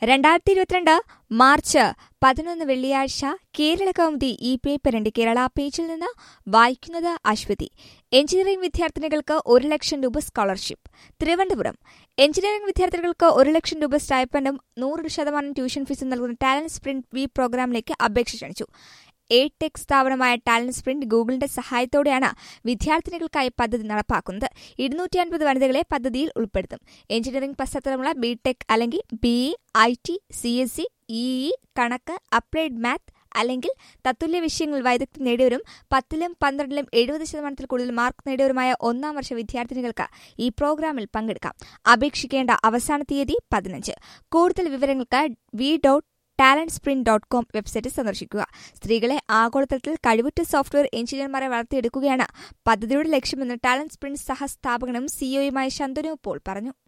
രണ്ടായിരത്തി ഇരുപത്തിരണ്ട് മാർച്ച് പതിനൊന്ന് വെള്ളിയാഴ്ച കേരള കൗമുദി ഈ പേപ്പറിന്റെ കേരള പേജിൽ നിന്ന് വായിക്കുന്നത് അശ്വതി എഞ്ചിനീയറിംഗ് വിദ്യാർത്ഥിനികൾക്ക് ഒരു ലക്ഷം രൂപ സ്കോളർഷിപ്പ് തിരുവനന്തപുരം എഞ്ചിനീയറിംഗ് വിദ്യാർത്ഥികൾക്ക് ഒരു ലക്ഷം രൂപ സ്റ്റൈപ്പൻഡും നൂറ് ശതമാനം ട്യൂഷൻ ഫീസും നൽകുന്ന ടാലന്റ് സ്പ്രിന്റ് വി പ്രോഗ്രാമിലേക്ക് അപേക്ഷ ക്ഷണിച്ചു എ ടെക് സ്ഥാപനമായ ടാലന്റ് സ്പ്രിന്റ് ഗൂഗിളിന്റെ സഹായത്തോടെയാണ് വിദ്യാർത്ഥിനികൾക്കായി പദ്ധതി നടപ്പാക്കുന്നത് ഇരുന്നൂറ്റി അൻപത് വനിതകളെ പദ്ധതിയിൽ ഉൾപ്പെടുത്തും എഞ്ചിനീയറിംഗ് പശ്ചാത്തലമുള്ള ബി ടെക് അല്ലെങ്കിൽ B E I T C S C EE കണക്ക് അപ്ലൈഡ് മാത്ത് അല്ലെങ്കിൽ തത്തുല്യ വിഷയങ്ങളിൽ വൈദഗ്ധ്യം നേടിയവരും പത്തിലും പന്ത്രണ്ടിലും എഴുപത് ശതമാനത്തിൽ കൂടുതൽ മാർക്ക് നേടിയവരുമായ ഒന്നാം വർഷ വിദ്യാർത്ഥിനികൾക്ക് ഈ പ്രോഗ്രാമിൽ പങ്കെടുക്കാം അപേക്ഷിക്കേണ്ട അവസാന തീയതി പതിനഞ്ച് കൂടുതൽ വിവരങ്ങൾക്ക് we dot Talent Sprint dot com website സന്ദർശിക്കുക സ്ത്രീകളെ ആഗോളതലത്തിൽ കഴിവുറ്റ സോഫ്റ്റ്വെയർ എഞ്ചിനീയർമാരെ വളർത്തിയെടുക്കുകയാണ് പദ്ധതിയുടെ ലക്ഷ്യമെന്ന് ടാലന്റ് സ്പ്രിന്റ് സഹസ്ഥാപകനും സിഇഒയുമായ ശന്തനു പോൾ പറഞ്ഞു